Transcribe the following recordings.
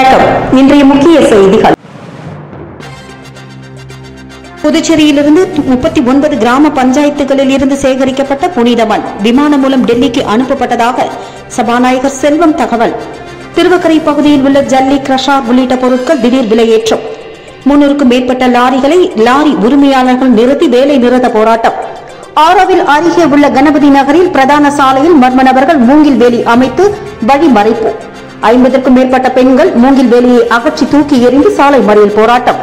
வணக்கம் இன்றைய முக்கிய செய்திகள் புதுச்சேரியிலிருந்து முப்பத்தி ஒன்பது கிராம பஞ்சாயத்துகளில் இருந்து சேகரிக்கப்பட்ட புனித மண் விமானம் மூலம் டெல்லிக்கு அனுப்பப்பட்டதாக சபாநாயகர் செல்வம் தகவல் திருவக்கரை பகுதியில் உள்ள ஜல்லி கிரஷார் உள்ளிட்ட பொருட்கள் திடீர் விலையேற்றம் முன்னூறுக்கும் மேற்பட்ட லாரிகளை லாரி உரிமையாளர்கள் நிறுத்தி வேலை நிறுத்த போராட்டம் ஆரோவில் அருகே உள்ள கணபதி நகரில் பிரதான சாலையில் மர்ம நபர்கள் மூங்கில் வேலி அமைத்து வழிமறைப்பு ஐம்பதற்கும் மேற்பட்ட பெண்கள் மூங்கில் வேலியை அகற்றி தூக்கி எறிந்து சாலை மறியல் போராட்டம்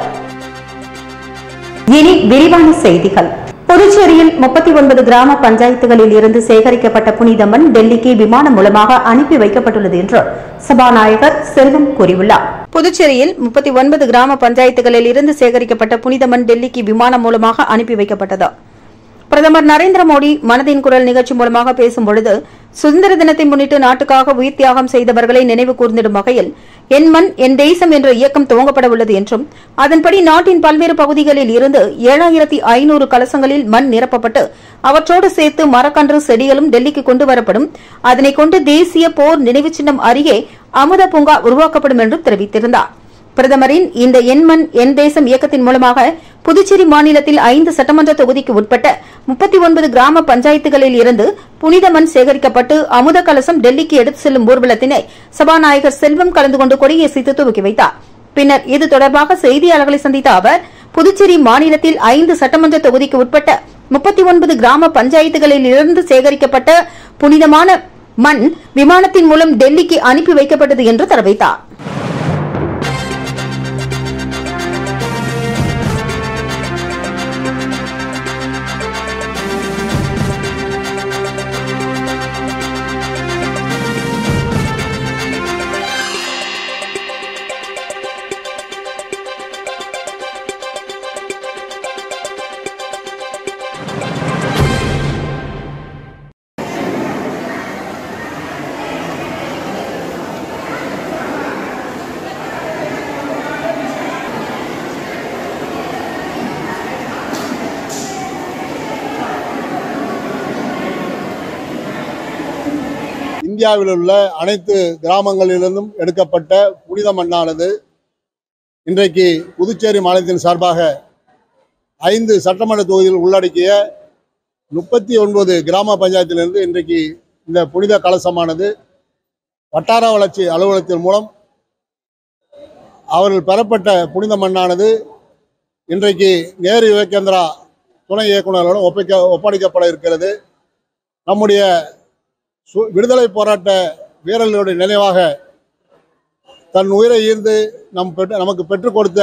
இனி விரிவான செய்திகள் புதுச்சேரியில் முப்பத்தி ஒன்பது கிராம பஞ்சாயத்துகளில் இருந்து சேகரிக்கப்பட்ட புனித மண் டெல்லிக்கு விமானம் மூலமாக அனுப்பி வைக்கப்பட்டுள்ளது என்று சபாநாயகர் செல்வம் கூறியுள்ளார் புதுச்சேரியில் முப்பத்தி ஒன்பது கிராம பஞ்சாயத்துகளில் இருந்து சேகரிக்கப்பட்ட புனித மண் டெல்லிக்கு விமானம் மூலமாக அனுப்பி வைக்கப்பட்டது பிரதமர் நரேந்திர மோடி மனதின் குரல் நிகழ்ச்சி மூலமாக பேசும் பொழுது சுதந்திர தினத்தை முன்னிட்டு நாட்டுக்காக உயிர் தியாகம் செய்தவர்களை நினைவு கூர்ந்திடும் வகையில் என் மண் என் தேசம் என்ற இயக்கம் துவங்கப்பட உள்ளது என்றும் அதன்படி நாட்டின் பல்வேறு பகுதிகளில் இருந்து ஏழாயிரத்தி ஐநூறு கலசங்களில் மண் நிரப்பப்பட்டு அவற்றோடு சேர்த்து மரக்கன்று செடிகளும் டெல்லிக்கு கொண்டு வரப்படும் அதனை கொண்டு தேசிய போர் நினைவுச் சின்னம் அருகே அமுத பூங்கா உருவாக்கப்படும் என்றும் தெரிவித்திருந்தார் பிரதமரின் இந்த என் மண் என் தேசம் இயக்கத்தின் மூலமாக புதுச்சேரி மாநிலத்தில் ஐந்து சட்டமன்ற தொகுதிக்கு உட்பட்ட முப்பத்தி ஒன்பது கிராம பஞ்சாயத்துகளில் இருந்து புனித மண் சேகரிக்கப்பட்டு அமுத கலசம் டெல்லிக்கு எடுத்து செல்லும் ஊர்வலத்தினை சபாநாயகர் செல்வம் கலந்து கொண்டு கொடியசைத்து துவக்கி வைத்தார் பின்னர் இது தொடர்பாக செய்தியாளர்களை சந்தித்த அவர் புதுச்சேரி மாநிலத்தில் ஐந்து சட்டமன்ற தொகுதிக்கு உட்பட்ட முப்பத்தி ஒன்பது கிராம பஞ்சாயத்துகளில் இருந்து சேகரிக்கப்பட்ட புனிதமான மண் விமானத்தின் மூலம் டெல்லிக்கு அனுப்பி வைக்கப்பட்டது என்று தெரிவித்தார் இந்தியாவில் உள்ள அனைத்து கிராமங்களிலிருந்தும் எடுக்கப்பட்ட புனித மண்ணானது இன்றைக்கு புதுச்சேரி மாநிலத்தின் சார்பாக ஐந்து சட்டமன்ற தொகுதியில் உள்ளடக்கிய முப்பத்தி ஒன்பது கிராம பஞ்சாயத்திலிருந்து இன்றைக்கு இந்த புனித கலசமானது வட்டார வளர்ச்சி அலுவலகத்தின் மூலம் அவர்கள் பெறப்பட்ட புனித மண்ணானது இன்றைக்கு நேரு விவேகேந்திரா துணை இயக்குநர்களுடன் ஒப்பைக்க ஒப்படைக்கப்பட இருக்கிறது நம்முடைய சு- விடுதலை போராட்ட வீரர்களுடைய நினைவாக தன் உயிரை ஈர்ந்து நம் பெற்று நமக்கு பெற்றுக் கொடுத்த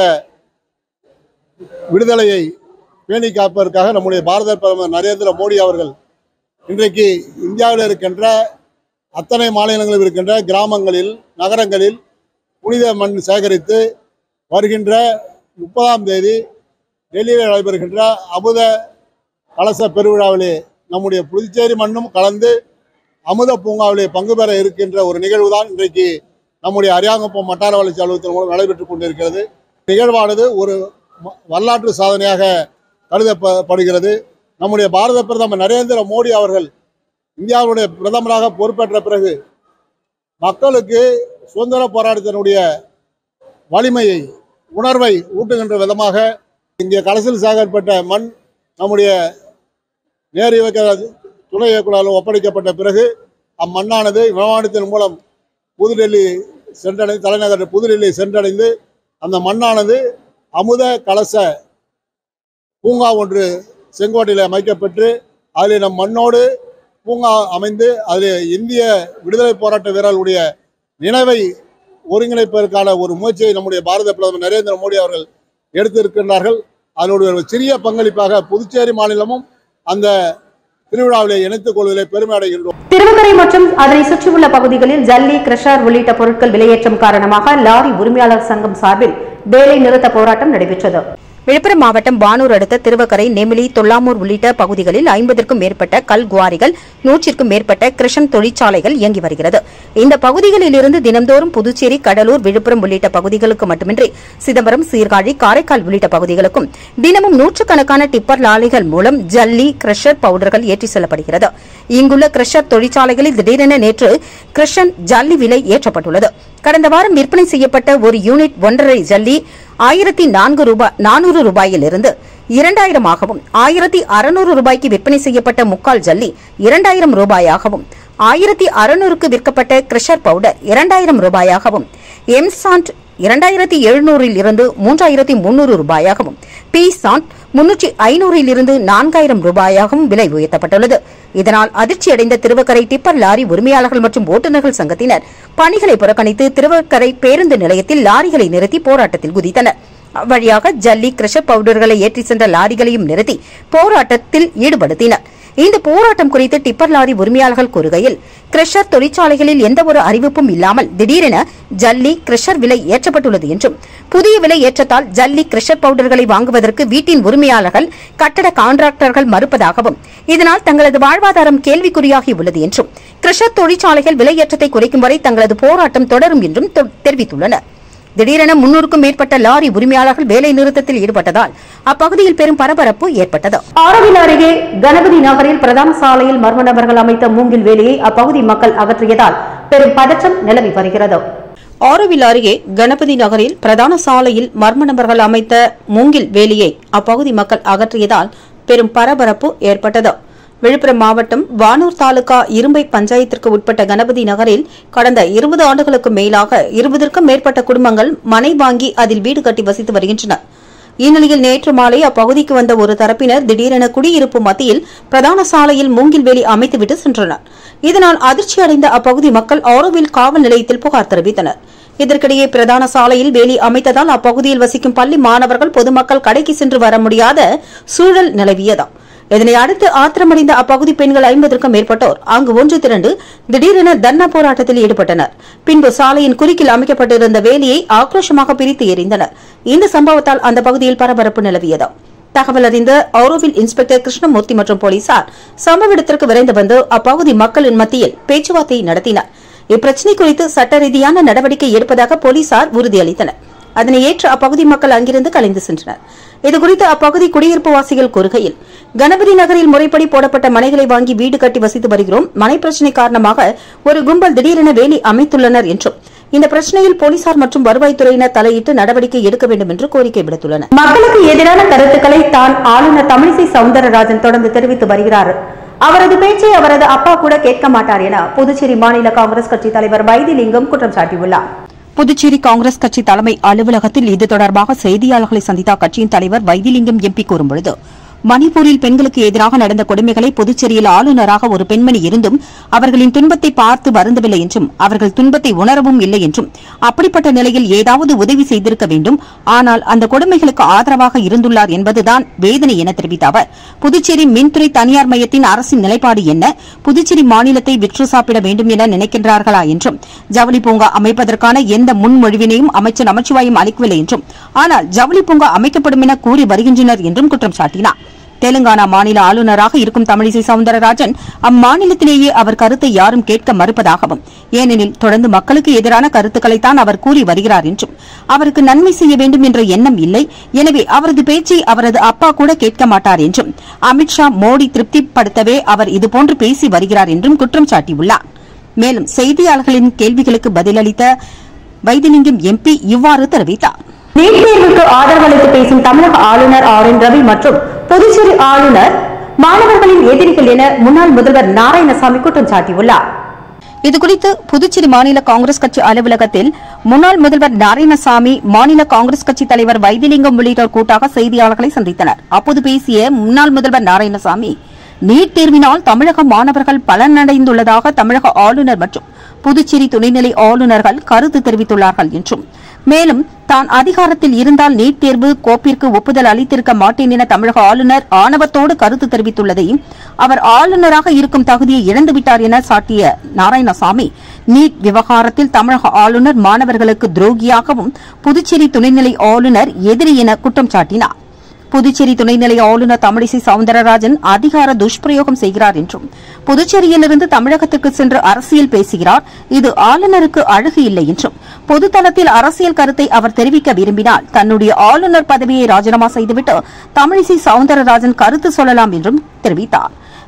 விடுதலையை பேணி காப்பதற்காக நம்முடைய பாரத பிரதமர் நரேந்திர மோடி அவர்கள் இன்றைக்கு இந்தியாவில் இருக்கின்ற அத்தனை மாநிலங்களில் இருக்கின்ற கிராமங்களில் நகரங்களில் புனித மண் சேகரித்து வருகின்ற முப்பதாம் தேதி டெல்லியில் நடைபெறுகின்ற அமுத கலச பெருவிழாவிலே நம்முடைய புதுச்சேரி மண்ணும் கலந்து அமுத பூங்காவிலே பங்கு பெற இருக்கின்ற ஒரு நிகழ்வு தான் இன்றைக்கு நம்முடைய அரியாங்குப்பம் வட்டார வளர்ச்சி அலுவலகத்தின் மூலம் நடைபெற்றுக் கொண்டிருக்கிறது நிகழ்வானது ஒரு ம- வரலாற்று சாதனையாக கருதப்படுகிறது நம்முடைய பாரத பிரதமர் நரேந்திர மோடி அவர்கள் இந்தியாவுடைய பிரதமராக பொறுப்பேற்ற பிறகு மக்களுக்கு சுதந்திர போராட்டத்தினுடைய வலிமையை உணர்வை ஊட்டுகின்ற விதமாக இங்கே கலசில் சேகரிக்கப்பட்ட மண் நம்முடைய நேரு இயக்க துணை இயக்குநரால் ஒப்படைக்கப்பட்ட பிறகு அம்மண்ணானது விமானத்தின் மூலம் புதுடெல்லி சென்றடைந்து தலைநகர் புதுடெல்லி சென்றடைந்து அந்த மண்ணானது அமுத கலச பூங்கா ஒன்று செங்கோட்டையில் அமைக்கப்பட்டு அதில் நம் மண்ணோடு பூங்கா அமைந்து அதில் இந்திய விடுதலை போராட்ட வீரர்களுடைய நினைவை ஒருங்கிணைப்பதற்கான ஒரு முயற்சியை நம்முடைய பாரத பிரதமர் நரேந்திர மோடி அவர்கள் எடுத்திருக்கின்றார்கள் அதனுடைய ஒரு சிறிய பங்களிப்பாக புதுச்சேரி மாநிலமும் அந்த திருவிழாவிலே இணைத்துக் கொள்வதிலே பெருமை அடைகின்றோம் திருவக்கரை மற்றும் அதனை சுற்றியுள்ள பகுதிகளில் ஜல்லி கிரஷர் உள்ளிட்ட பொருட்கள் விலையேற்றம் காரணமாக லாரி உரிமையாளர் சங்கம் சார்பில் வேலை நிறுத்த போராட்டம் நடைபெற்றது விழுப்புரம் மாவட்டம் வானூர் அடுத்த திருவக்கரை நெமிலி தொல்லாமூர் உள்ளிட்ட பகுதிகளில் ஐம்பதற்கும் மேற்பட்ட கல் குவாரிகள் நூற்றிற்கும் மேற்பட்ட கிருஷன் தொழிற்சாலைகள் இயங்கி வருகிறது இந்த பகுதிகளில் இருந்து தினந்தோறும் புதுச்சேரி கடலூர் விழுப்புரம் உள்ளிட்ட பகுதிகளுக்கு மட்டுமின்றி சிதம்பரம் சீர்காழி காரைக்கால் உள்ளிட்ட பகுதிகளுக்கும் தினமும் நூற்றுக்கணக்கான டிப்பர் லாரிகள் மூலம் ஜல்லி கிரஷர் பவுடர்கள் ஏற்றி செல்லப்படுகிறது இங்குள்ள கிரஷர் தொழிற்சாலைகளில் திடீரென நேற்று கிரஷன் ஜல்லி விலை ஏற்றப்பட்டுள்ளது கடந்த வாரம் விற்பனை செய்யப்பட்ட ஒரு யூனிட் ஒன்றரை ஜல்லி ஆயிரத்தி நான்கு ரூபாய் நானூறு ரூபாயிலிருந்து இரண்டாயிரமாகவும் ஆயிரத்தி அறுநூறு ரூபாய்க்கு விற்பனை செய்யப்பட்ட முக்கால் ஜல்லி இரண்டாயிரம் ரூபாயாகவும் ஆயிரத்தி அறுநூறுக்கு விற்கப்பட்ட கிரஷர் பவுடர் இரண்டாயிரம் ரூபாயாகவும் எம்சாண்ட் இரண்டாயிரத்தி எழுநூறில் இருந்து மூன்றாயிரத்தி முன்னூறு ரூபாயாகவும் பி சாண்ட் முன்னூற்றி ஐநூறில் இருந்து நான்காயிரம் ரூபாயாகவும் விலை உயர்த்தப்பட்டுள்ளது இதனால் அதிர்ச்சியடைந்த திருவக்கரை டிப்பர் லாரி உரிமையாளர்கள் மற்றும் ஓட்டுநர்கள் சங்கத்தினர் பணிகளை புறக்கணித்து திருவக்கரை பேருந்து நிலையத்தில் லாரிகளை நிறுத்தி போராட்டத்தில் குதித்தனர் வழியாக ஜல்லி கிரஷர் பவுடர்களை ஏற்றி சென்ற லாரிகளையும் நிறுத்தி போராட்டத்தில் ஈடுபடுத்தினர் இந்த போராட்டம் குறித்து டிப்பர் லாரி உரிமையாளர்கள் கூறுகையில் கிரஷர் தொழிற்சாலைகளில் எந்த ஒரு அறிவிப்பும் இல்லாமல் திடீரென ஜல்லி கிரஷர் விலை ஏற்றப்பட்டுள்ளது என்றும் புதிய விலை ஏற்றத்தால் ஜல்லி கிரஷர் பவுடர்களை வாங்குவதற்கு வீட்டின் உரிமையாளர்கள் கட்டட கான்ட்ராக்டர்கள் மறுப்பதாகவும் இதனால் தங்களது வாழ்வாதாரம் கேள்விக்குறியாகி உள்ளது என்றும் கிரஷர் தொழிற்சாலைகள் விலையேற்றத்தை குறைக்கும் வரை தங்களது போராட்டம் தொடரும் என்றும் தெ- தெரிவித்துள்ளனர் திடீரென முன்னூறுக்கும் மேற்பட்ட லாரி உரிமையாளர்கள் வேலை நிறுத்தத்தில் ஈடுபட்டதால் அப்பகுதியில் பெரும் பரபரப்பு ஏற்பட்டது ஆரோவில் அருகே கணபதி நகரில் பிரதான சாலையில் மர்ம நபர்கள் அமைத்த மூங்கில் வேலியை அப்பகுதி மக்கள் அகற்றியதால் பெரும் பதற்றம் நிலவி வருகிறது ஆரோவில் அருகே கணபதி நகரில் பிரதான சாலையில் மர்ம நபர்கள் அமைத்த மூங்கில் வேலியை அப்பகுதி மக்கள் அகற்றியதால் பெரும் பரபரப்பு ஏற்பட்டது விழுப்புரம் மாவட்டம் வானூர் தாலுகா இரும்பை பஞ்சாயத்திற்கு உட்பட்ட கணபதி நகரில் கடந்த இருபது ஆண்டுகளுக்கு மேலாக இருபதற்கும் மேற்பட்ட குடும்பங்கள் மனை வாங்கி அதில் வீடு கட்டி வசித்து வருகின்றனர் இந்நிலையில் நேற்று மாலை அப்பகுதிக்கு வந்த ஒரு தரப்பினர் திடீரென குடியிருப்பு மத்தியில் பிரதான சாலையில் மூங்கில் வேலி அமைத்துவிட்டு சென்றனர் இதனால் அதிர்ச்சி அடைந்த அப்பகுதி மக்கள் ஆரோவில் காவல் நிலையத்தில் புகார் தெரிவித்தனர் இதற்கிடையே பிரதான சாலையில் வேலி அமைத்ததால் அப்பகுதியில் வசிக்கும் பள்ளி மாணவர்கள் பொதுமக்கள் கடைக்கு சென்று வர முடியாத சூழல் நிலவியதாம் இதனை அடுத்து ஆத்திரமடைந்த அப்பகுதி பெண்கள் ஐம்பதற்கும் மேற்பட்டோர் அங்கு ஒன்று திரண்டு திடீரென தர்ணா போராட்டத்தில் ஈடுபட்டனர் பின்பு சாலையின் குறுக்கில் அமைக்கப்பட்டிருந்த வேலியை ஆக்ரோஷமாக பிரித்து எறிந்தனர் இந்த சம்பவத்தால் அந்த பகுதியில் பரபரப்பு நிலவியது தகவல் அறிந்த ஆரோவில் இன்ஸ்பெக்டர் கிருஷ்ணமூர்த்தி மற்றும் போலீசார் சம்பவ இடத்திற்கு விரைந்து வந்து அப்பகுதி மக்களின் மத்தியில் பேச்சுவார்த்தை நடத்தினர் இப்பிரச்சினை குறித்து சட்ட ரீதியான நடவடிக்கை எடுப்பதாக போலீசார் உறுதியளித்தனர் அதனை ஏற்று அப்பகுதி மக்கள் அங்கிருந்து கலைந்து சென்றனர் இதுகுறித்து அப்பகுதி குடியிருப்பு வாசிகள் கூறுகையில் கணபதி நகரில் முறைப்படி போடப்பட்ட மனைகளை வாங்கி வீடு கட்டி வசித்து வருகிறோம் மனை பிரச்சினை காரணமாக ஒரு கும்பல் திடீரென வேலி அமைத்துள்ளனர் என்றும் இந்த பிரச்சனையில் போலீசார் மற்றும் வருவாய்த்துறையினர் தலையிட்டு நடவடிக்கை எடுக்க வேண்டும் என்று கோரிக்கை விடுத்துள்ளனர் மக்களுக்கு எதிரான கருத்துக்களை தான் ஆளுநர் தமிழிசை சவுந்தரராஜன் தொடர்ந்து தெரிவித்து வருகிறார் அவரது பேச்சை அவரது அப்பா கூட கேட்க மாட்டார் என புதுச்சேரி மாநில காங்கிரஸ் கட்சி தலைவர் வைத்திலிங்கம் குற்றம் சாட்டியுள்ளார் புதுச்சேரி காங்கிரஸ் கட்சி தலைமை அலுவலகத்தில் இது தொடர்பாக செய்தியாளர்களை சந்தித்த அக்கட்சியின் தலைவர் வைத்திலிங்கம் எம்பி கூறும்பொழுது மணிப்பூரில் பெண்களுக்கு எதிராக நடந்த கொடுமைகளை புதுச்சேரியில் ஆளுநராக ஒரு பெண்மணி இருந்தும் அவர்களின் துன்பத்தை பார்த்து வருந்தவில்லை என்றும் அவர்கள் துன்பத்தை உணரவும் இல்லை என்றும் அப்படிப்பட்ட நிலையில் ஏதாவது உதவி செய்திருக்க வேண்டும் ஆனால் அந்த கொடுமைகளுக்கு ஆதரவாக இருந்துள்ளார் என்பதுதான் வேதனை என தெரிவித்த அவர் புதுச்சேரி மின்துறை தனியார் மையத்தின் அரசின் நிலைப்பாடு என்ன புதுச்சேரி மாநிலத்தை விற்று சாப்பிட வேண்டும் என நினைக்கின்றார்களா என்றும் ஜவுளி பூங்கா அமைப்பதற்கான எந்த முன்மொழிவினையும் அமைச்சர் நமச்சிவாயம் அளிக்கவில்லை என்றும் ஆனால் ஜவுளி பூங்கா அமைக்கப்படும் என கூறி வருகின்றனர் என்றும் குற்றம் சாட்டினார் தெலுங்கானா மாநில ஆளுநராக இருக்கும் தமிழிசை சவுந்தரராஜன் அம்மாநிலத்திலேயே அவர் கருத்தை யாரும் கேட்க மறுப்பதாகவும் ஏனெனில் தொடர்ந்து மக்களுக்கு எதிரான கருத்துக்களைத்தான் அவர் கூறி வருகிறார் என்றும் அவருக்கு நன்மை செய்ய வேண்டும் என்ற எண்ணம் இல்லை எனவே அவரது பேச்சை அவரது அப்பா கூட கேட்க மாட்டார் என்றும் அமித்ஷா மோடி திருப்திப்படுத்தவே அவர் இதுபோன்று பேசி வருகிறார் என்றும் குற்றம் சாட்டியுள்ளார் மேலும் செய்தியாளர்களின் கேள்விகளுக்கு பதிலளித்த வைத்திலிங்கம் எம்பி இவ்வாறு தெரிவித்தார் நீட் தேர்வுக்கு ஆதரவளித்து பேசும் தமிழக ஆளுநர் ஆர் என் ரவி மற்றும் புதுச்சேரி ஆளுநர் மாணவர்களின் எதிரிகள் என முன்னாள் முதல்வர் நாராயணசாமி குற்றம் சாட்டியுள்ளார் இதுகுறித்து புதுச்சேரி மாநில காங்கிரஸ் கட்சி அலுவலகத்தில் முன்னாள் முதல்வர் நாராயணசாமி மாநில காங்கிரஸ் கட்சி தலைவர் வைத்திலிங்கம் உள்ளிட்டோர் கூட்டாக செய்தியாளர்களை சந்தித்தனர் அப்போது பேசிய முன்னாள் முதல்வர் நாராயணசாமி நீட் தேர்வினால் தமிழக மாணவர்கள் பலனடைந்துள்ளதாக தமிழக ஆளுநர் மற்றும் புதுச்சேரி துணைநிலை ஆளுநர்கள் கருத்து தெரிவித்துள்ளார்கள் என்றும் மேலும் தான் அதிகாரத்தில் இருந்தால் நீட் தேர்வு கோப்பிற்கு ஒப்புதல் அளித்திருக்க மாட்டேன் என தமிழக ஆளுநர் ஆணவத்தோடு கருத்து தெரிவித்துள்ளதையும் அவர் ஆளுநராக இருக்கும் தகுதியை இழந்துவிட்டார் என சாட்டிய நாராயணசாமி நீட் விவகாரத்தில் தமிழக ஆளுநர் மாணவர்களுக்கு துரோகியாகவும் புதுச்சேரி துணைநிலை ஆளுநர் எதிரி என குற்றம் சாட்டினார் புதுச்சேரி துணைநிலை ஆளுநர் தமிழிசை சவுந்தரராஜன் அதிகார துஷ்பிரயோகம் செய்கிறார் என்றும் புதுச்சேரியிலிருந்து தமிழகத்துக்கு சென்று அரசியல் பேசுகிறார் இது ஆளுநருக்கு அழகு இல்லை என்றும் பொதுத்தளத்தில் அரசியல் கருத்தை அவர் தெரிவிக்க விரும்பினால் தன்னுடைய ஆளுநர் பதவியை ராஜினாமா செய்துவிட்டு தமிழிசை சவுந்தரராஜன் கருத்து சொல்லலாம் என்றும் தெரிவித்தார்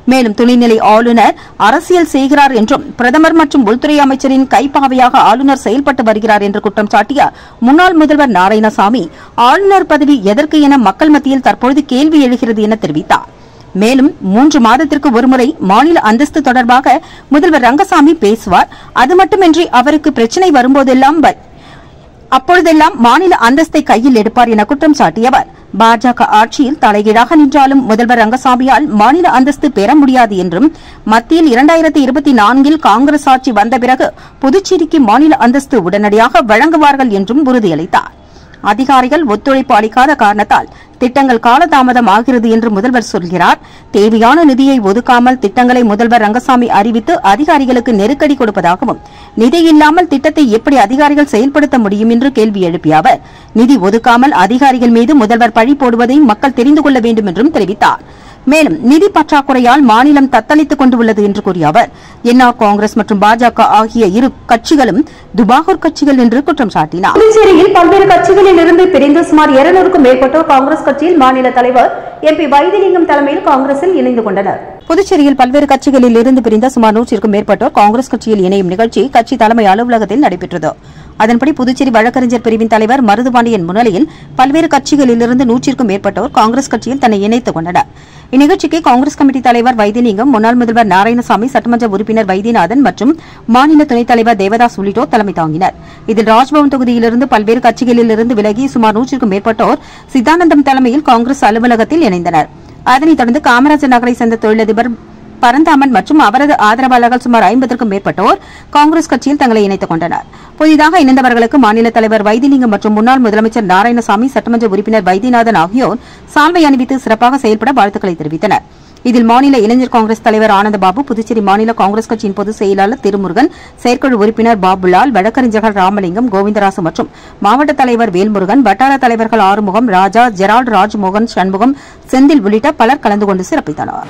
மேலும் துணைநிலை ஆளுநர் அரசியல் செய்கிறார் என்றும் பிரதமர் மற்றும் உள்துறை அமைச்சரின் கைப்பாவையாக ஆளுநர் செயல்பட்டு வருகிறார் என்று குற்றம் சாட்டிய முன்னாள் முதல்வர் நாராயணசாமி ஆளுநர் பதவி எதற்கு என மக்கள் மத்தியில் தற்பொழுது கேள்வி எழுகிறது என தெரிவித்தார் மேலும் மூன்று மாதத்திற்கு ஒருமுறை மாநில அந்தஸ்து தொடர்பாக முதல்வர் ரங்கசாமி பேசுவார் அது மட்டுமின்றி அவருக்கு பிரச்சினை வரும்போதெல்லாம் வ- அப்பொழுதெல்லாம் மாநில அந்தஸ்தை கையில் எடுப்பார் என குற்றம் சாட்டியவர் பாஜக ஆட்சியில் தலைகீழாக நின்றாலும் முதல்வர் ரங்கசாமியால் மாநில அந்தஸ்து பெற முடியாது என்றும் மத்தியில் இரண்டாயிரத்தி இருபத்தி நான்கில் காங்கிரஸ் ஆட்சி வந்த பிறகு புதுச்சேரிக்கு மாநில அந்தஸ்து உடனடியாக வழங்குவார்கள் என்றும் உறுதியளித்தார் அதிகாரிகள் ஒத்துழைப்பு அளிக்காத காரணத்தால் திட்டங்கள் காலதாமதம் ஆகிறது என்று முதல்வர் சொல்கிறார் தேவையான நிதியை ஒதுக்காமல் திட்டங்களை முதல்வர் ரங்கசாமி அறிவித்து அதிகாரிகளுக்கு நெருக்கடி கொடுப்பதாகவும் நிதி இல்லாமல் திட்டத்தை எப்படி அதிகாரிகள் செயல்படுத்த முடியும் என்று கேள்வி எழுப்பிய அவர் நிதி ஒதுக்காமல் அதிகாரிகள் மீது முதல்வர் பழி போடுவதை மக்கள் தெரிந்து கொள்ள வேண்டும் என்றும் தெரிவித்தார் மேலும் நிதி பற்றாக்குறையால் மாநிலம் தத்தளித்துக் கொண்டுள்ளது என்று கூறிய அவர் என்ஆர் காங்கிரஸ் மற்றும் பாஜக ஆகிய இரு கட்சிகளும் துபாகூர் கட்சிகள் என்று குற்றம் சாட்டினார் புதுச்சேரியில் பல்வேறு கட்சிகளில் இருந்து பிரிந்து சுமார் இருநூறுக்கும் மேற்பட்டோர் காங்கிரஸ் கட்சியில் மாநில தலைவர் எம்பி வைத்திலிங்கம் தலைமையில் காங்கிரஸில் இணைந்து கொண்டனர் புதுச்சேரியில் பல்வேறு கட்சிகளில் இருந்து பிரிந்த சுமார் நூற்றிற்கும் மேற்பட்டோர் காங்கிரஸ் கட்சியில் இணையும் நிகழ்ச்சி கட்சி தலைமை அலுவலகத்தில் நடைபெற்றது அதன்படி புதுச்சேரி வழக்கறிஞர் பிரிவின் தலைவர் மருதுபாண்டியன் முன்னிலையில் பல்வேறு கட்சிகளிலிருந்து நூற்றிற்கும் மேற்பட்டோர் காங்கிரஸ் கட்சியில் தன்னை இணைத்துக் கொண்டனர் இந்நிகழ்ச்சிக்கு காங்கிரஸ் கமிட்டி தலைவர் வைத்தியலிங்கம் முன்னாள் முதல்வர் நாராயணசாமி சட்டமன்ற உறுப்பினர் வைத்தியநாதன் மற்றும் மாநில துணைத் தலைவர் தேவதாஸ் உள்ளிட்டோர் தலைமை தாங்கினர் இதில் ராஜ்பவன் தொகுதியிலிருந்து பல்வேறு கட்சிகளிலிருந்து விலகி சுமார் நூற்றிற்கும் மேற்பட்டோர் சித்தானந்தம் தலைமையில் காங்கிரஸ் அலுவலகத்தில் இணைந்தனர் அதனைத் தொடர்ந்து காமராஜர் நகரை சேர்ந்த தொழிலதிபர் பரந்தாமன் மற்றும் அவரது ஆதரவாளர்கள் சுமார் ஐம்பதற்கும் மேற்பட்டோர் காங்கிரஸ் கட்சியில் தங்களை இணைத்துக் கொண்டனர் புதிதாக இணைந்தவர்களுக்கு மாநில தலைவர் வைத்திலிங்கம் மற்றும் முன்னாள் முதலமைச்சர் நாராயணசாமி சட்டமன்ற உறுப்பினர் வைத்தியநாதன் ஆகியோர் சால்வை அணிவித்து சிறப்பாக செயல்பட வாழ்த்துக்களை தெரிவித்தனர் இதில் மாநில இளைஞர் காங்கிரஸ் தலைவர் ஆனந்தபாபு புதுச்சேரி மாநில காங்கிரஸ் கட்சியின் பொதுச் செயலாளர் திருமுருகன் செயற்குழு உறுப்பினர் பாபுலால் வழக்கறிஞர்கள் ராமலிங்கம் கோவிந்தராசு மற்றும் மாவட்ட தலைவர் வேல்முருகன் வட்டார தலைவர்கள் ஆறுமுகம் ராஜா ஜெரால்டு ராஜ்மோகன் சண்முகம் செந்தில் உள்ளிட்ட பலர் கலந்து கொண்டு சிறப்பித்தனர்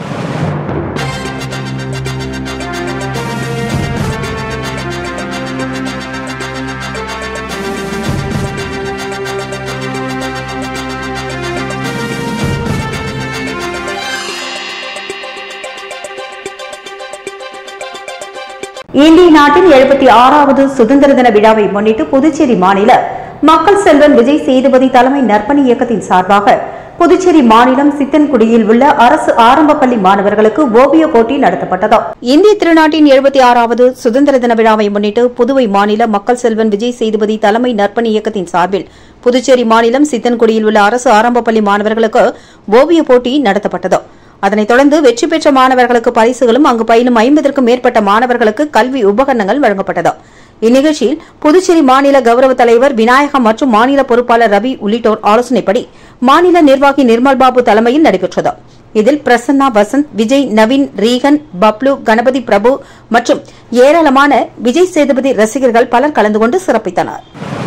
இந்திய நாட்டின் எழுபத்தி ஆறாவது சுதந்திர தின விழாவை முன்னிட்டு புதுச்சேரி மாநில மக்கள் செல்வன் விஜய் சேதுபதி தலைமை நற்பணி இயக்கத்தின் சார்பாக புதுச்சேரி மாநிலம் சித்தன்குடியில் உள்ள அரசு ஆரம்ப பள்ளி மாணவர்களுக்கு ஓவிய போட்டி நடத்தப்பட்டது இந்திய திருநாட்டின் எழுபத்தி ஆறாவது சுதந்திர தின விழாவை முன்னிட்டு புதுவை மாநில மக்கள் செல்வன் விஜய் சேதுபதி தலைமை நற்பணி இயக்கத்தின் சார்பில் புதுச்சேரி மாநிலம் சித்தன்குடியில் உள்ள அரசு ஆரம்ப பள்ளி மாணவர்களுக்கு ஓவிய போட்டி நடத்தப்பட்டது அதனைத் தொடர்ந்து வெற்றி பெற்ற மாணவர்களுக்கு பரிசுகளும் அங்கு பயிலும் ஐம்பதற்கும் மேற்பட்ட மாணவர்களுக்கு கல்வி உபகரணங்கள் வழங்கப்பட்டது இந்நிகழ்ச்சியில் புதுச்சேரி மாநில கௌரவ தலைவர் விநாயகம் மற்றும் மாநில பொறுப்பாளர் ரவி உள்ளிட்டோர் ஆலோசனைப்படி மாநில நிர்வாகி நிர்மல் பாபு தலைமையில் நடைபெற்றது இதில் பிரசன்னா வசந்த் விஜய் நவீன் ரீகன் பப்ளு கணபதி பிரபு மற்றும் ஏராளமான விஜய் சேதுபதி ரசிகர்கள் பலர் கலந்து கொண்டு சிறப்பித்தனர்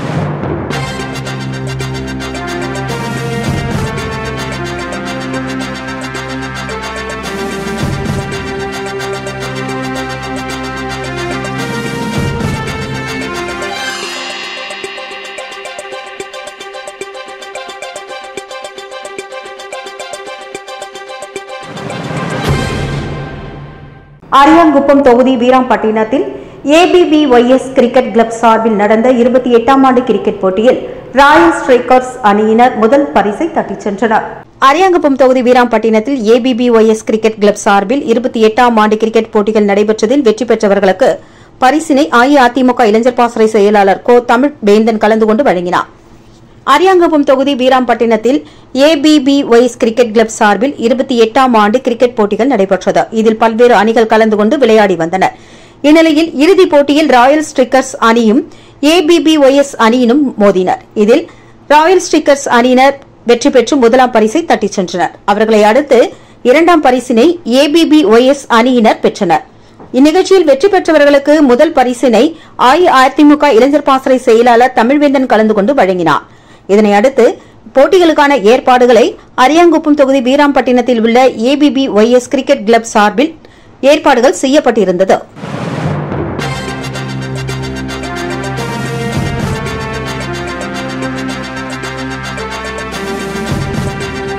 அரியாங்குப்பம் தொகுதி வீராம்பட்டினத்தில் ஏபிபிஒய்எஸ் கிரிக்கெட் கிளப் சார்பில் நடந்த இருபத்தி எட்டாம் ஆண்டு கிரிக்கெட் போட்டியில் ராயல் ஸ்ட்ரைக்கர்ஸ் அணியினர் முதல் பரிசை தட்டிச் சென்றனர் அரியாங்குப்பம் தொகுதி வீராம்பட்டினத்தில் ஏபிபிஒய்எஸ் கிரிக்கெட் கிளப் சார்பில் இருபத்தி எட்டாம் ஆண்டு கிரிக்கெட் போட்டிகள் நடைபெற்றதில் வெற்றி பெற்றவர்களுக்கு பரிசினை அஇஅதிமுக இளைஞர் பாசறை செயலாளர் கோ தமிழ் வேந்தன் கலந்து கொண்டு வழங்கினார் அரியாங்குப்பம் தொகுதி வீராம்பட்டினத்தில் ஏபிபிஒய்ஸ் கிரிக்கெட் கிளப் சார்பில் இருபத்தி எட்டாம் ஆண்டு கிரிக்கெட் போட்டிகள் நடைபெற்றது இதில் பல்வேறு அணிகள் கலந்து கொண்டு விளையாடி வந்தனர் இந்நிலையில் இறுதிப் போட்டியில் ராயல் ஸ்டிக்கர்ஸ் அணியும் ஏபிபிஒய்எஸ் அணியினும் மோதினர் இதில் ராயல் ஸ்டிக்கர்ஸ் அணியினர் வெற்றி பெற்று முதலாம் பரிசை தட்டிச் சென்றனர் அவர்களை அடுத்து இரண்டாம் பரிசினை ஏபிபிஒய்எஸ் அணியினர் பெற்றனர் இந்நிகழ்ச்சியில் வெற்றி பெற்றவர்களுக்கு முதல் பரிசினை அஇஅதிமுக இளைஞர் பாசறை செயலாளர் தமிழ்வேந்தன் கலந்து கொண்டு வழங்கினார் இதனை அடுத்து போட்டிகளுக்கான ஏற்பாடுகளை அரியாங்குப்பம் தொகுதி வீராம்பட்டினத்தில் உள்ள ஏபிபி ஒய்எஸ் கிரிக்கெட் கிளப் சார்பில் ஏற்பாடுகள் செய்யப்பட்டிருந்தது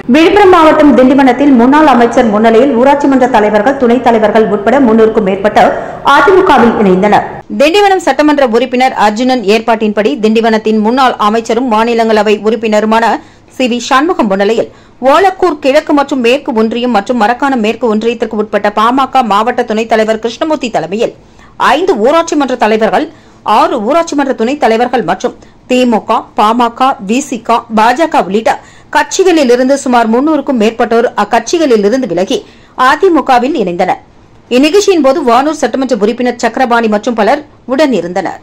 விழுப்புரம் மாவட்டம் திண்டிவனத்தில் முன்னாள் அமைச்சர் முன்னிலையில் ஊராட்சி மன்ற தலைவர்கள் துணைத் தலைவர்கள் உட்பட முன்னூறுக்கும் மேற்பட்ட அதிமுகவில் இணைந்தனர் திண்டிவனம் சட்டமன்ற உறுப்பினர் அர்ஜுனன் ஏற்பாட்டின்படி திண்டிவனத்தின் முன்னாள் அமைச்சரும் மாநிலங்களவை உறுப்பினருமான சி வி சண்முகம் முன்னிலையில் ஓலக்கூர் கிழக்கு மற்றும் மேற்கு ஒன்றியம் மற்றும் மரக்காணம் மேற்கு ஒன்றியத்திற்கு உட்பட்ட பாமக மாவட்ட துணைத் தலைவர் கிருஷ்ணமூர்த்தி தலைமையில் ஐந்து ஊராட்சி மன்ற தலைவர்கள் ஆறு ஊராட்சி மன்ற துணைத் தலைவர்கள் மற்றும் திமுக பாமக விசிக பாஜக உள்ளிட்ட கட்சிகளிலிருந்து சுமார் முன்னூறுக்கும் மேற்பட்டோர் அக்கட்சிகளிலிருந்து விலகி அதிமுகவில் இணைந்தனர் இந்நிகழ்ச்சியின் போது வானூர் சட்டமன்ற உறுப்பினர் சக்கரபாணி மற்றும் பலர் உடன் இருந்தனர்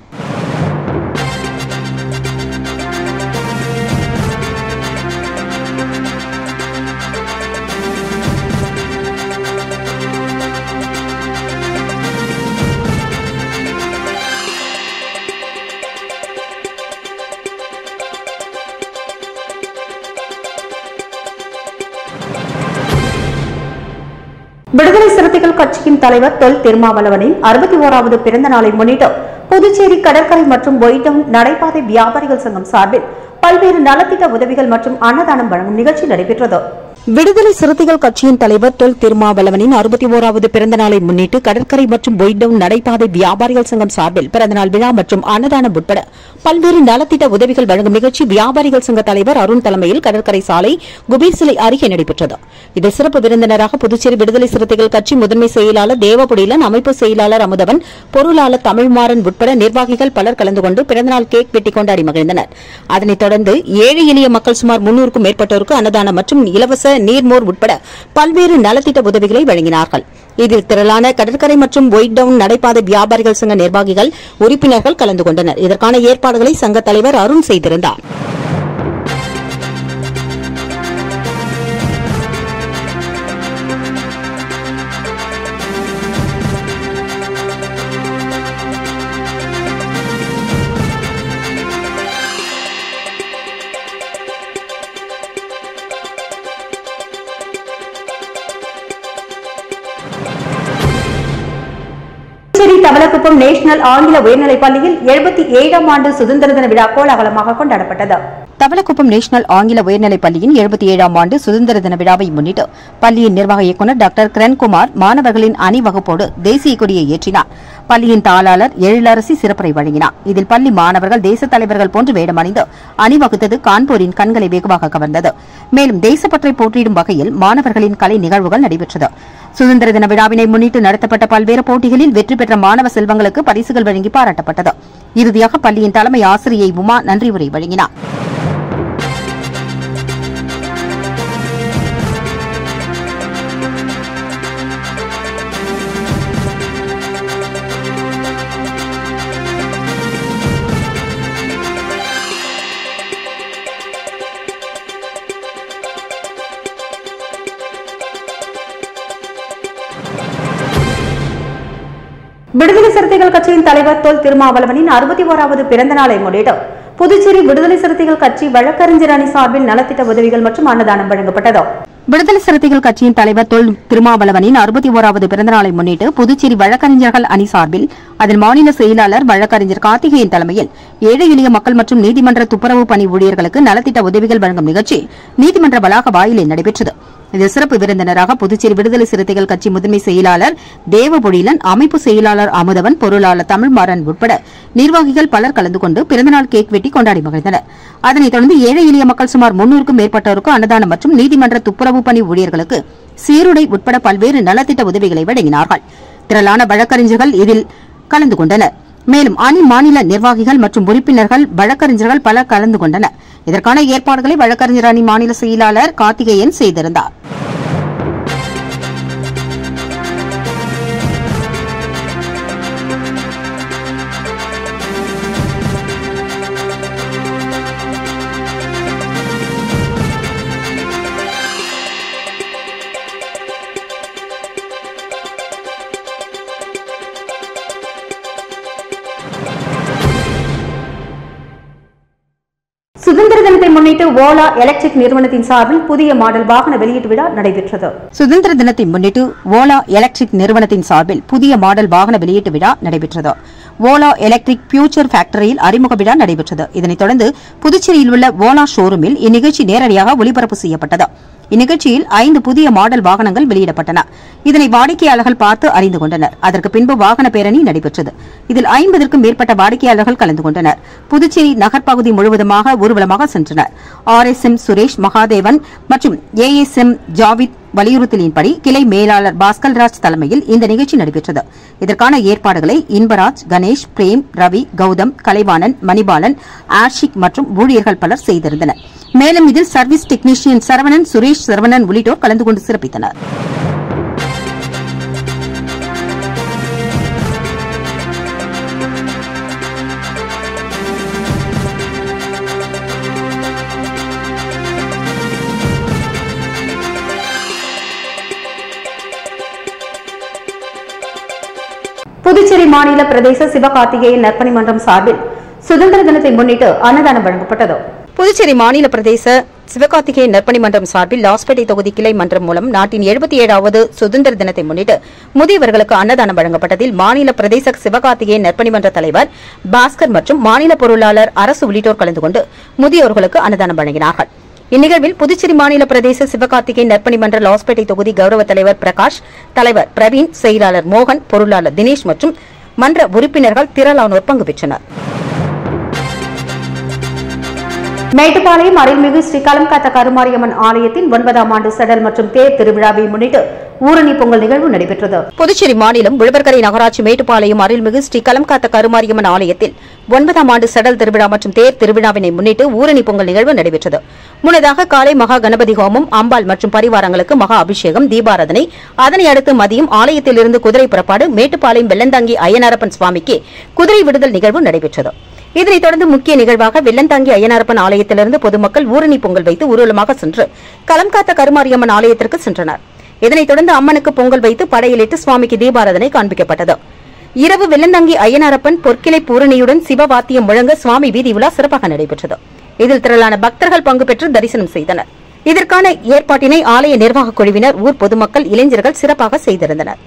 விடுதலை சிறுத்தைகள் கட்சியின் தலைவர் தொல் திருமாவளவனின் அறுபத்தி ஓராவது பிறந்த நாளை முன்னிட்டு புதுச்சேரி கடற்கரை மற்றும் ஒயிட்டம் நடைபாதை வியாபாரிகள் சங்கம் சார்பில் பல்வேறு நலத்திட்ட உதவிகள் மற்றும் அன்னதானம் வழங்கும் நிகழ்ச்சி நடைபெற்றது விடுதலை சிறுத்தைகள் கட்சியின் தலைவர் தொல் திருமாவளவனின் அறுபத்தி ஓராவது பிறந்த நாளை முன்னிட்டு கடற்கரை மற்றும் ஒயிட்டவுன் நடைபாதை வியாபாரிகள் சங்கம் சார்பில் பிறந்தநாள் விழா மற்றும் அன்னதானம் உட்பட பல்வேறு நலத்திட்ட உதவிகள் வழங்கும் நிகழ்ச்சி வியாபாரிகள் சங்க தலைவர் அருண் தலைமையில் கடற்கரை சாலை குபீர் சிலை அருகே நடைபெற்றது இதில் சிறப்பு விருந்தினராக புதுச்சேரி விடுதலை சிறுத்தைகள் கட்சி முதன்மை செயலாளர் தேவபுடிலன் அமைப்பு செயலாளர் அமுதவன் பொருளாளர் தமிழ்மாறன் உட்பட நிர்வாகிகள் பலர் கலந்து கொண்டு பிறந்தநாள் கேக் வெட்டி கொண்டாடி மகிழ்ந்தனர் அதனைத் தொடர்ந்து ஏழை எளிய மக்கள் சுமார் முன்னூறுக்கும் மேற்பட்டோருக்கு அன்னதானம் மற்றும் இலவச நீர்மோர் உட்பட பல்வேறு நலத்திட்ட உதவிகளை வழங்கினார்கள் இதில் திரளான கடற்கரை மற்றும் ஒயிட் டவுன் நடைபாதை வியாபாரிகள் சங்க நிர்வாகிகள் உறுப்பினர்கள் கலந்து கொண்டனர் இதற்கான ஏற்பாடுகளை சங்க தலைவர் அருண் செய்திருந்தார் புதுச்சேரி தவளக்குப்பம் நேஷனல் ஆங்கில உயர்நிலைப் பள்ளியில் எழுபத்தி ஏழாம் ஆண்டு சுதந்திர தின விழா கோலாகலமாக கொண்டாடப்பட்டது தவளக்குப்பம் நேஷனல் ஆங்கில உயர்நிலைப் பள்ளியின் எழுபத்தி ஏழாம் ஆண்டு சுதந்திர தின விழாவை முன்னிட்டு பள்ளியின் நிர்வாக இயக்குநர் டாக்டர் கிரண்குமார் மாணவர்களின் அணிவகுப்போடு தேசிய கொடியை ஏற்றினார் பள்ளியின் தாளாளர் எழிலரசி சிறப்புரை வழங்கினார் இதில் பள்ளி மாணவர்கள் தேசத் தலைவர்கள் போன்று வேடமணிந்து அணிவகுத்தது கான்பூரின் கண்களை வெகுவாக கவர்ந்தது மேலும் தேசப்பற்றை போற்றிடும் வகையில் மாணவர்களின் கலை நிகழ்வுகள் நடைபெற்றது சுதந்திர தின விழாவினை முன்னிட்டு நடத்தப்பட்ட பல்வேறு போட்டிகளில் வெற்றி பெற்ற மாணவ செல்வங்களுக்கு பரிசுகள் வழங்கி பாராட்டப்பட்டது இறுதியாக பள்ளியின் தலைமை ஆசிரியை உமா நன்றி உரை வழங்கினார் விடுதலை சிறுத்தைகள் கட்சியின் தலைவர் தொல் திருமாவளவனின் அறுபத்தி ஓராவது பிறந்த நாளை முன்னிட்டு புதுச்சேரி விடுதலை சிறுத்தைகள் கட்சி வழக்கறிஞர் அணி சார்பில் நலத்திட்ட உதவிகள் மற்றும் அன்னதானம் வழங்கப்பட்டது விடுதலை சிறுத்தைகள் கட்சியின் தலைவர் தொல் திருமாவளவனின் அறுபத்தி ஓராவது பிறந்தநாளை முன்னிட்டு புதுச்சேரி வழக்கறிஞர்கள் அணி சார்பில் அதன் மாநில செயலாளர் வழக்கறிஞர் கார்த்திகேயன் தலைமையில் ஏழை எளிய மக்கள் மற்றும் நீதிமன்ற துப்புரவு பணி ஊழியர்களுக்கு நலத்திட்ட உதவிகள் வழங்கும் நிகழ்ச்சி நீதிமன்ற வளாக வாயிலில் நடைபெற்றது இதில் சிறப்பு விருந்தினராக புதுச்சேரி விடுதலை சிறுத்தைகள் கட்சி முதன்மை செயலாளர் தேவபொழிலன் அமைப்பு செயலாளர் அமுதவன் பொருளாளர் தமிழ்மாறன் உட்பட நிர்வாகிகள் பலர் கலந்து கொண்டு பிறந்தநாள் கேக் வெட்டி கொண்டாடி மகிழ்ந்தனர் அதனைத் தொடர்ந்து ஏழை எளிய மக்கள் சுமார் முன்னூறுக்கும் மேற்பட்டோருக்கு அன்னதானம் மற்றும் நீதிமன்ற துப்புரவு பணி ஊழியர்களுக்கு சீருடை உட்பட பல்வேறு நலத்திட்ட உதவிகளை வழங்கினார்கள் திரளான வழக்கறிஞர்கள் இதில் கலந்து கொண்டனர் மேலும் அணி மாநில நிர்வாகிகள் மற்றும் உறுப்பினர்கள் வழக்கறிஞர்கள் பலர் கலந்து கொண்டனர் இதற்கான ஏற்பாடுகளை வழக்கறிஞர் அணி மாநில செயலாளர் கார்த்திகேயன் செய்திருந்தார் சுதந்திர தினத்தை முன்னிட்டு ஓலா எலக்ட்ரிக் நிறுவனத்தின் சார்பில் புதிய மாடல் வாகன வெளியீட்டு விழா நடைபெற்றது சுதந்திர தினத்தை முன்னிட்டு ஓலா எலக்ட்ரிக் நிறுவனத்தின் சார்பில் புதிய மாடல் வாகன வெளியீட்டு விழா நடைபெற்றது ஓலா எலக்ட்ரிக் ஃபியூச்சர் ஃபேக்டரியில் அறிமுக விழா நடைபெற்றது இதனைத் தொடர்ந்து புதுச்சேரியில் உள்ள ஓலா ஷோரூமில் இந்நிகழ்ச்சி நேரடியாக ஒளிபரப்பு செய்யப்பட்டது இந்நிகழ்ச்சியில் ஐந்து புதிய மாடல் வாகனங்கள் வெளியிடப்பட்டன இதனை வாடிக்கையாளர்கள் பார்த்து அறிந்து கொண்டனர் அதற்கு பின்பு வாகன பேரணி நடைபெற்றது இதில் ஐம்பதற்கும் மேற்பட்ட வாடிக்கையாளர்கள் கலந்து கொண்டனர் புதுச்சேரி நகர்ப்பகுதி முழுவதுமாக ஊர்வலமாக சென்றனர் R S M Suresh Mahadevan மற்றும் ஏ எஸ் எம் ஜாவித் வலியுறுத்தலின்படி கிளை மேலாளர் பாஸ்கல்ராஜ் தலைமையில் இந்த நிகழ்ச்சி நடைபெற்றது இதற்கான ஏற்பாடுகளை இன்பராஜ் கணேஷ் பிரேம் ரவி கௌதம் கலைவாணன் மணிபாலன் ஆஷிக் மற்றும் ஊழியர்கள் பலர் செய்திருந்தனர் மேலும் இதில் சர்வீஸ் டெக்னீஷியன் சரவணன் சுரேஷ் சரவணன் உள்ளிட்டோர் கலந்து கொண்டு சிறப்பித்தனர் புதுச்சேரி மாநில பிரதேச சிவகார்த்திகேயன் நற்பணி மன்றம் சார்பில் சுதந்திர தினத்தை முன்னிட்டு அன்னதானம் வழங்கப்பட்டது புதுச்சேரி மாநில பிரதேச சிவகார்த்திகேயன் நற்பணி மன்றம் சார்பில் லாஸ்பேட்டை தொகுதி கிளை மன்றம் மூலம் நாட்டின் எழுபத்தி ஏழாவது சுதந்திர தினத்தை முன்னிட்டு முதியவர்களுக்கு அன்னதானம் வழங்கப்பட்டதில் மாநில பிரதேச சிவகார்த்திகேயன் நற்பணி மன்ற தலைவர் பாஸ்கர் மற்றும் மாநில பொருளாளர் அரசு உள்ளிட்டோர் கலந்து கொண்டு முதியோர்களுக்கு அன்னதானம் வழங்கினார்கள் இந்நிகழ்வில் புதுச்சேரி மாநில பிரதேச சிவகார்த்திகேயன் நற்பணி மன்ற லாஸ்பேட்டை தொகுதி கௌரவ தலைவர் பிரகாஷ் தலைவர் பிரவீன் செயலாளர் மோகன் பொருளாளர் தினேஷ் மற்றும் மன்ற உறுப்பினர்கள் திரளானோர் பங்கு பெற்றனர் மேட்டுப்பாளையம் அருள்மிகு ஸ்ரீ கலம்காத்த கருமாரியம்மன் ஆலயத்தின் ஒன்பதாம் ஆண்டு செடல் மற்றும் தேர் திருவிழாவை முன்னிட்டு ஊரணி பொங்கல் நிகழ்வு நடைபெற்றது புதுச்சேரி மாநிலம் உழவர்கரை நகராட்சி மேட்டுப்பாளையம் அருள்மிகு ஸ்ரீ கலம்காத்த கருமாரியம்மன் ஆலயத்தில் ஒன்பதாம் ஆண்டு செடல் திருவிழா மற்றும் தேர் திருவிழாவினை முன்னிட்டு ஊரணி பொங்கல் நிகழ்வு நடைபெற்றது முன்னதாக காலை மகா கணபதி ஹோமம் அம்பாள் மற்றும் பரிவாரங்களுக்கு மகா அபிஷேகம் தீபாராதனை அதனை அடுத்து மதியம் ஆலயத்திலிருந்து குதிரை புறப்பாடு மேட்டுப்பாளையம் வெள்ளந்தாங்கி அய்யனாரப்பன் சுவாமிக்கு குதிரை விடுதல் நிகழ்வு நடைபெற்றது இதனைத் தொடர்ந்து முக்கிய நிகழ்வாக வெள்ளந்தாங்கி அய்யனாரப்பன் ஆலயத்திலிருந்து பொதுமக்கள் ஊரணி பொங்கல் வைத்து ஊர்வலமாக சென்று களம்காத்த கருமாரியம்மன் ஆலயத்திற்கு சென்றனர் இதனைத் தொடர்ந்து அம்மனுக்கு பொங்கல் வைத்து படையலிட்டு சுவாமிக்கு தீபாராதனை காண்பிக்கப்பட்டது இரவு வெள்ளந்தாங்கி அய்யனாரப்பன் பொற்கிளை பூரணியுடன் சிவவாத்தியம் முழங்க சுவாமி வீதி உலா சிறப்பாக நடைபெற்றது இதில் திரளான பக்தர்கள் பங்கு பெற்று தரிசனம் செய்தனர் இதற்கான ஏற்பாட்டினை ஆலய நிர்வாகக் குழுவினர் ஊர் பொதுமக்கள் இளைஞர்கள் சிறப்பாக செய்திருந்தனர்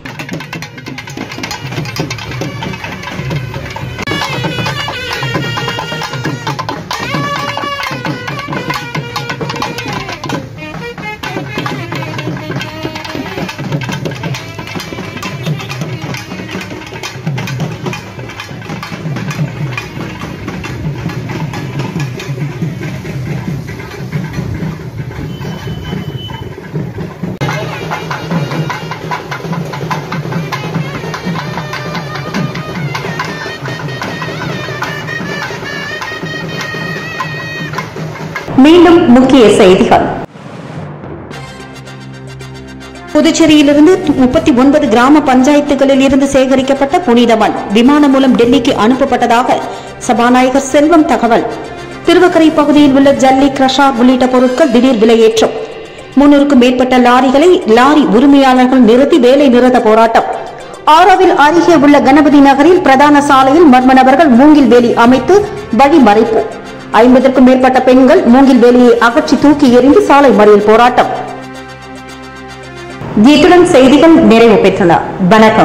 மீண்டும் முக்கிய செய்திகள் புதுச்சேரியிலிருந்து முப்பத்தி ஒன்பது கிராம பஞ்சாயத்துகளில் இருந்து சேகரிக்கப்பட்ட புனித மண் விமானம் மூலம் டெல்லிக்கு அனுப்பப்பட்டதாக சபாநாயகர் செல்வம் தகவல் திருவக்கரை பகுதியில் உள்ள ஜல்லி கிரஷார் உள்ளிட்ட பொருட்கள் திடீர் விலையேற்றம் முன்னூறுக்கும் மேற்பட்ட லாரிகளை லாரி உரிமையாளர்கள் நிறுத்தி வேலை நிறுத்த போராட்டம் ஆரோவில் அருகே உள்ள கணபதி நகரில் பிரதான சாலையில் மர்ம நபர்கள் மூங்கில் வேலி அமைத்து வழிமறைப்பு ஐம்பதற்கும் மேற்பட்ட பெண்கள் மூங்கில் வேலியை அகற்றி தூக்கி எறிந்து சாலை மறியல் போராட்டம் இத்துடன் செய்திகள் நிறைவு பெற்றன வணக்கம்